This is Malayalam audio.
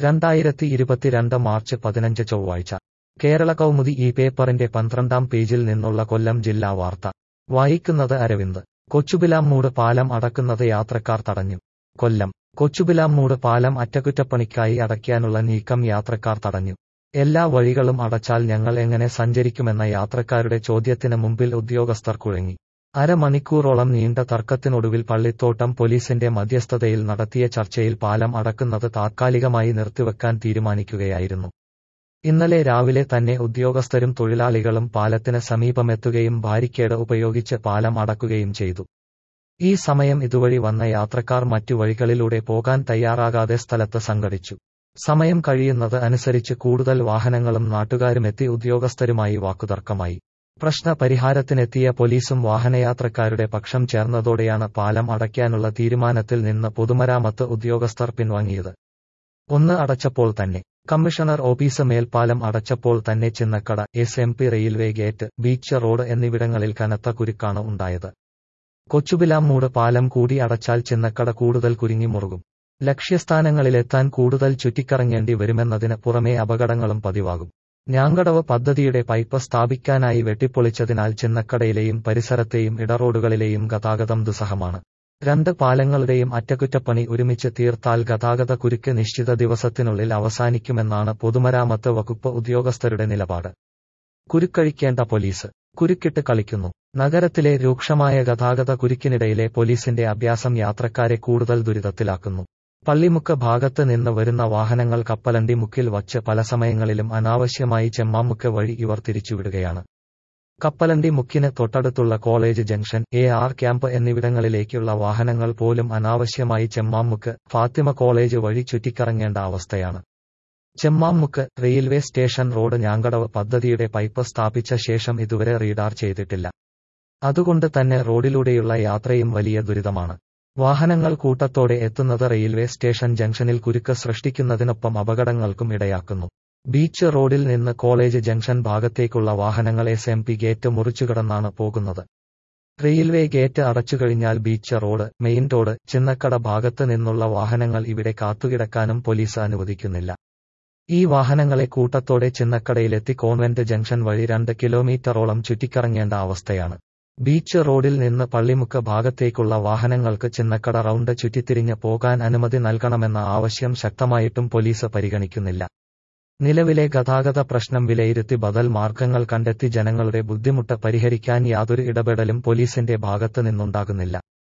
രണ്ടായിരത്തി ഇരുപത്തിരണ്ട് മാർച്ച് പതിനഞ്ച് ചൊവ്വാഴ്ച കേരള കൗമുദി ഈ പേപ്പറിന്റെ പന്ത്രണ്ടാം പേജിൽ നിന്നുള്ള കൊല്ലം ജില്ലാ വാർത്ത വായിക്കുന്നത് അരവിന്ദ് കൊച്ചുപിലാമ്മൂട് പാലം അടക്കുന്നത് യാത്രക്കാർ തടഞ്ഞു കൊല്ലം കൊച്ചുപിലാമ്മൂട് പാലം അറ്റകുറ്റപ്പണിക്കായി അടയ്ക്കാനുള്ള നീക്കം യാത്രക്കാർ തടഞ്ഞു എല്ലാ വഴികളും അടച്ചാൽ ഞങ്ങൾ എങ്ങനെ സഞ്ചരിക്കുമെന്ന യാത്രക്കാരുടെ ചോദ്യത്തിന് മുമ്പിൽ ഉദ്യോഗസ്ഥർ കുഴങ്ങി അരമണിക്കൂറോളം നീണ്ട തർക്കത്തിനൊടുവിൽ പള്ളിത്തോട്ടം പോലീസിന്റെ മധ്യസ്ഥതയിൽ നടത്തിയ ചർച്ചയിൽ പാലം അടക്കുന്നത് താത്കാലികമായി നിർത്തിവെക്കാൻ തീരുമാനിക്കുകയായിരുന്നു ഇന്നലെ രാവിലെ തന്നെ ഉദ്യോഗസ്ഥരും തൊഴിലാളികളും പാലത്തിന് സമീപമെത്തുകയും ബാരിക്കേഡ് ഉപയോഗിച്ച് പാലം അടക്കുകയും ചെയ്തു ഈ സമയം ഇതുവഴി വന്ന യാത്രക്കാർ മറ്റു വഴികളിലൂടെ പോകാൻ തയ്യാറാകാതെ സ്ഥലത്ത് സംഘടിച്ചു സമയം കഴിയുന്നത് അനുസരിച്ച് കൂടുതൽ വാഹനങ്ങളും നാട്ടുകാരുമെത്തി ഉദ്യോഗസ്ഥരുമായി വാക്കുതർക്കമായി പ്രശ്ന പരിഹാരത്തിനെത്തിയ പോലീസും വാഹനയാത്രക്കാരുടെ പക്ഷം ചേർന്നതോടെയാണ് പാലം അടയ്ക്കാനുള്ള തീരുമാനത്തിൽ നിന്ന് പൊതുമരാമത്ത് ഉദ്യോഗസ്ഥർ പിൻവാങ്ങിയത് ഒന്ന് അടച്ചപ്പോൾ തന്നെ കമ്മീഷണർ ഓഫീസ് മേൽപ്പാലം അടച്ചപ്പോൾ തന്നെ Chinnakada S M P railway gate beach road എന്നിവിടങ്ങളിൽ കനത്ത കുരുക്കാണ് ഉണ്ടായത് കൊച്ചുപിലാമ്മൂട് പാലം കൂടി അടച്ചാൽ ചിന്നക്കട കൂടുതൽ കുരുങ്ങി മുറുകും ലക്ഷ്യസ്ഥാനങ്ങളിലെത്താൻ കൂടുതൽ ചുറ്റിക്കറങ്ങേണ്ടി വരുമെന്നതിന് പുറമേ അപകടങ്ങളും പതിവാകും ഞാങ്കടവ് പദ്ധതിയുടെ പൈപ്പ് സ്ഥാപിക്കാനായി വെട്ടിപ്പൊളിച്ചതിനാൽ ചിന്നക്കടയിലെയും പരിസരത്തെയും ഇടറോഡുകളിലെയും ഗതാഗതം ദുസ്സഹമാണ് രണ്ട് പാലങ്ങളുടെയും അറ്റകുറ്റപ്പണി ഒരുമിച്ച് തീർത്താൽ ഗതാഗത കുരുക്ക് നിശ്ചിത ദിവസത്തിനുള്ളിൽ അവസാനിക്കുമെന്നാണ് പൊതുമരാമത്ത് വകുപ്പ് ഉദ്യോഗസ്ഥരുടെ നിലപാട് കുരുക്കഴിക്കേണ്ട പോലീസ് കുരുക്കിട്ട് കളിക്കുന്നു നഗരത്തിലെ രൂക്ഷമായ ഗതാഗത കുരുക്കിനിടയിലെ പോലീസിന്റെ അഭ്യാസം യാത്രക്കാരെ കൂടുതൽ ദുരിതത്തിലാക്കുന്നു പള്ളിമുക്ക് ഭാഗത്ത് നിന്ന് വരുന്ന വാഹനങ്ങൾ കപ്പലണ്ടി മുക്കിൽ വച്ച് പല സമയങ്ങളിലും അനാവശ്യമായി ചെമ്മാമുക്ക് വഴി ഇവർ തിരിച്ചുവിടുകയാണ് കപ്പലണ്ടി മുക്കിന് തൊട്ടടുത്തുള്ള college junction A R camp എന്നിവിടങ്ങളിലേക്കുള്ള വാഹനങ്ങൾ പോലും അനാവശ്യമായി ചെമ്മാമുക്ക് ഫാത്തിമ കോളേജ് വഴി ചുറ്റിക്കറങ്ങേണ്ട അവസ്ഥയാണ് Chemmamukku railway station road Njangadavu പദ്ധതിയുടെ പൈപ്പ് സ്ഥാപിച്ച ശേഷം ഇതുവരെ റീഡാർ ചെയ്തിട്ടില്ല അതുകൊണ്ട് തന്നെ റോഡിലൂടെയുള്ള യാത്രയും വലിയ ദുരിതമാണ് വാഹനങ്ങൾ കൂട്ടത്തോടെ എത്തുന്നത് റെയിൽവേ സ്റ്റേഷൻ ജംഗ്ഷനിൽ കുരുക്ക് സൃഷ്ടിക്കുന്നതിനൊപ്പം അപകടങ്ങൾക്കും ഇടയാക്കുന്നു ബീച്ച് റോഡിൽ നിന്ന് കോളേജ് ജംഗ്ഷൻ ഭാഗത്തേക്കുള്ള വാഹനങ്ങൾ എസ് എം പി ഗേറ്റ് മുറിച്ചുകടന്നാണ് പോകുന്നത് റെയിൽവേ ഗേറ്റ് അടച്ചുകഴിഞ്ഞാൽ beach road main road Chinnakada ഭാഗത്ത് നിന്നുള്ള വാഹനങ്ങൾ ഇവിടെ കാത്തുകിടക്കാനും പോലീസ് അനുവദിക്കുന്നില്ല ഈ വാഹനങ്ങളെ കൂട്ടത്തോടെ ചിന്നക്കടയിലെത്തി കോൺവെന്റ് ജംഗ്ഷൻ വഴി രണ്ട് കിലോമീറ്ററോളം ചുറ്റിക്കറങ്ങേണ്ട അവസ്ഥയാണ് ബീച്ച് റോഡിൽ നിന്ന് പള്ളിമുക്ക് ഭാഗത്തേക്കുള്ള വാഹനങ്ങൾക്ക് ചിന്നക്കട റൗണ്ട് ചുറ്റിത്തിരിഞ്ഞ് പോകാൻ അനുമതി നൽകണമെന്ന ആവശ്യം ശക്തമായിട്ടും പോലീസ് പരിഗണിക്കുന്നില്ല നിലവിലെ ഗതാഗത പ്രശ്നം വിലയിരുത്തി ബദൽ മാർഗങ്ങൾ കണ്ടെത്തി ജനങ്ങളുടെ ബുദ്ധിമുട്ട് പരിഹരിക്കാൻ യാതൊരു ഇടപെടലും പോലീസിന്റെ ഭാഗത്ത് നിന്നുണ്ടാകുന്നില്ല